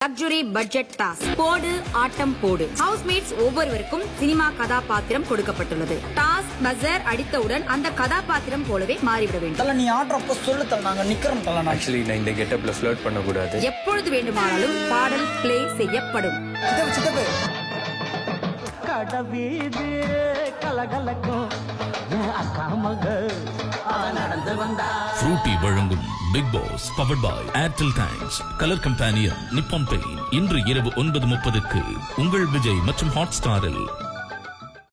luxury budget task போடு ஆட்டம் போடு housemates ஒவ்வொருவருக்கும் சினிமா கதாபாத்திரம் கொடுக்கப்பட்டுள்ளது டாஸ்க் பஜர் அடித்தவுடன் அந்த கதாபாத்திரம் போலவே மாறிவிட வேண்டும் தல நீ ஆடுறப்ப சொல்லு தல நாங்க நிக்கிறோம் தல நான் ஆக்சுவலி நான் இந்த கெட்டப்ல ஃபிளர்ட் பண்ணக்கூடாது எப்பொழுது வேண்டுமானாலும் பாடல் பிளே செய்யப்படும் சித்தப்பு சித்தப்பு கடவீது கலகலக்கும் என் அக்கா மக அவ நடந்து வந்தா ஃப்ரூட்டி வழங்கும் Bigg Boss powered by Airtel thanks colour companion Nippon paint இன்று இரவு ஒன்பது முப்பதுக்கு உங்கள் விஜய் மற்றும் ஹாட் ஸ்டாரில்